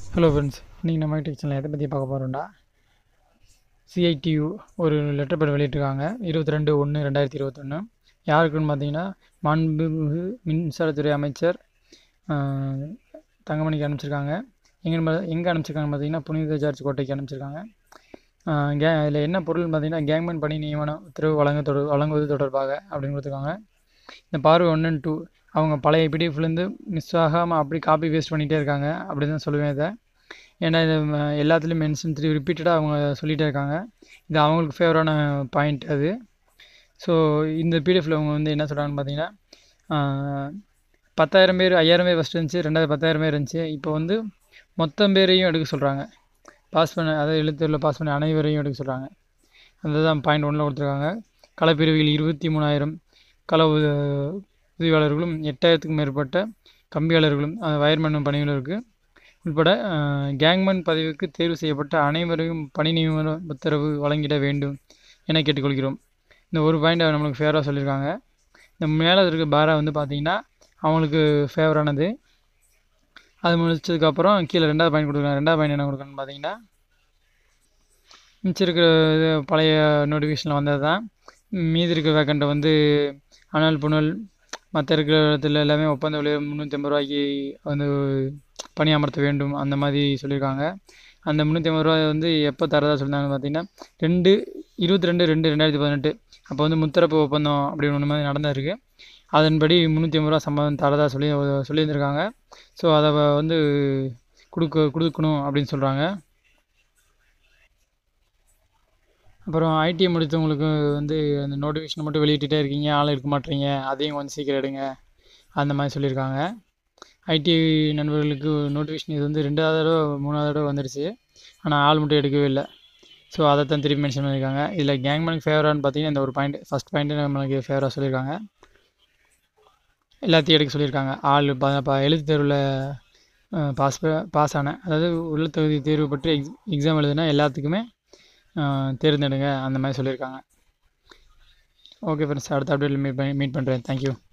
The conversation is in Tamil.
ஹலோ ஃப்ரெண்ட்ஸ் இன்றைக்கி நம்ம டெக்ஷனில் எதை பற்றி பார்க்க போகிறோம்டா சிஐடியு ஒரு லெட்டர் பேட் வெளியிட்டிருக்காங்க இருபத்தி ரெண்டு ஒன்று ரெண்டாயிரத்தி இருபத்தொன்று யாருக்குன்னு பார்த்தீங்கன்னா மாண்புமிகு மின்சாரத்துறை அமைச்சர் ஆஹ், தங்கமணிக்கு அனுப்பிச்சிருக்காங்க எங்கே எங்கே அனுப்பிச்சிருக்காங்கன்னு பார்த்தீங்கன்னா புனித ஜார்ஜ் கோட்டைக்கு அனுப்பிச்சிருக்காங்க ஆஹ், கே இதில் என்ன பொருள்னு பார்த்தீங்கன்னா கேங்மேன் பணி நியமன உத்தரவு வழங்க தொடர் வழங்குவது தொடர்பாக அப்படின்னு கொடுத்துருக்காங்க இந்த பார்வை ஒன் அண்ட் டூ அவங்க பழைய பிடிஎஃப்லேருந்து மிஸ் ஆகாமல் அப்படி காப்பி பேஸ்ட் பண்ணிகிட்டே இருக்காங்க அப்படி தான் சொல்லுவேன் இதை ஏன்னா இது ம, எல்லாத்துலேயும் மென்ஷன் த்ரீ ரிப்பீட்டடாக அவங்க சொல்லிகிட்டே இருக்காங்க இது அவங்களுக்கு ஃபேவரான பாயிண்ட் அது ஸோ இந்த பிடிஎஃப்ல அவங்க வந்து என்ன சொல்கிறாங்கன்னு பார்த்தீங்கன்னா ஆஹ், பத்தாயிரம் பேர் ஐயாயிரம் பேர் ஃபஸ்ட் இருந்துச்சு ரெண்டாவது பத்தாயிரம் பேர் இருந்துச்சு இப்போ வந்து மொத்தம் பேரையும் எடுக்க சொல்கிறாங்க பாஸ் பண்ண அதாவது எழுத்தூரில் பாஸ் பண்ண அனைவரையும் எடுக்க சொல்கிறாங்க அதுதான் பாயிண்ட் ஒன்றில் கொடுத்துருக்காங்க களப்பிரிவுகள் இருபத்தி மூணாயிரம் கள உத- உதவியாளர்களும் எட்டாயிரத்துக்கும் மேற்பட்ட கம்பியாளர்களும் அஹ், வயர்மேன் பணியாளருக்கு உட்பட அஹ், கேங்மேன் பதவிக்கு தேர்வு செய்யப்பட்ட அனைவரையும் பணி நியமன உத்தரவு வழங்கிட வேண்டும் என கேட்டுக்கொள்கிறோம் இந்த ஒரு பாயிண்ட் நம்மளுக்கு ஃபேவராக சொல்லியிருக்காங்க இந்த மேலே இருக்க பாரா வந்து பார்த்தீங்கன்னா அவங்களுக்கு ஃபேவரானது அது முடிச்சதுக்கப்புறம் கீழே ரெண்டாவது பாயிண்ட் கொடுக்குறாங்க ரெண்டாவது பாயிண்ட் என்ன கொடுக்கணும்னு பார்த்தீங்கன்னா மிச்சம் இருக்கிற இது பழைய நோட்டிஃபிகேஷனில் வந்தது தான் மீதி இருக்கிற வேக்கண்ட்டை வந்து அனல் புனல் மற்ற இருக்கிற இடத்துல எல்லாமே ஒப்பந்த விலை முந்நூற்றி ஐம்பது ரூபாய்க்கு வந்து பணியமர்த்த வேண்டும் அந்த மாதிரி சொல்லியிருக்காங்க அந்த முந்நூற்றி ஐம்பது ரூபா வந்து எப்போ தரதா சொல்லியிருந்தாங்கன்னு பார்த்தீங்கன்னா ரெண்டு இருபத்தி ரெண்டு ரெண்டு ரெண்டாயிரத்தி பதினெட்டு அப்போ வந்து முத்தரப்பு ஒப்பந்தம் அப்படின்னு ஒன்று மாதிரி நடந்திருக்கு அதன்படி முந்நூற்றி ஐம்பது ரூபா சம்பளம் தரதா சொல்லி சொல்லியிருந்திருக்காங்க ஸோ அதை வ- வந்து கொடுக்க கொடுக்கணும் அப்படின்னு சொல்கிறாங்க அப்புறம் ஐடிஐ முடித்தவங்களுக்கு வந்து அந்த நோட்டிஃபிகேஷன் மட்டும் வெளியிட்டுட்டே இருக்கீங்க ஆள் எடுக்க மாட்டீங்க அதையும் கொஞ்சம் சீக்கிரம் எடுங்க அந்த மாதிரி சொல்லியிருக்காங்க ஐடிஐ நண்பர்களுக்கு நோட்டிஃபிகேஷன் இது வந்து ரெண்டாவது தடவை மூணாவது தடவை வந்துடுச்சு ஆனால் ஆள் மட்டும் எடுக்கவே இல்லை ஸோ அதை தான் திருப்பி மென்ஷன் பண்ணியிருக்காங்க இதில் கேங்மேனுக்கு ஃபேவரானு பார்த்தீங்கன்னா இந்த ஒரு பாயிண்ட் ஃபஸ்ட் பாயிண்ட்டு நம்மளுக்கு ஃபேவராக சொல்லியிருக்காங்க எல்லாத்தையும் எடுக்க சொல்லியிருக்காங்க ஆள் ப ப எழுத்து தேர்வில் பாஸ் பாஸ் ஆன அதாவது உள்ள தகுதி தேர்வு பற்றி எக்ஸ் எக்ஸாம் எழுதுனா எல்லாத்துக்குமே அஹ், தேர்ந்தெடுங்க அந்த மாதிரி சொல்லியிருக்காங்க ஓகே ஃப்ரெண்ட்ஸ் அடுத்த அப்டேட்டில் மீட் பண்ணி மீட் பண்ணுறேன் தேங்க்யூ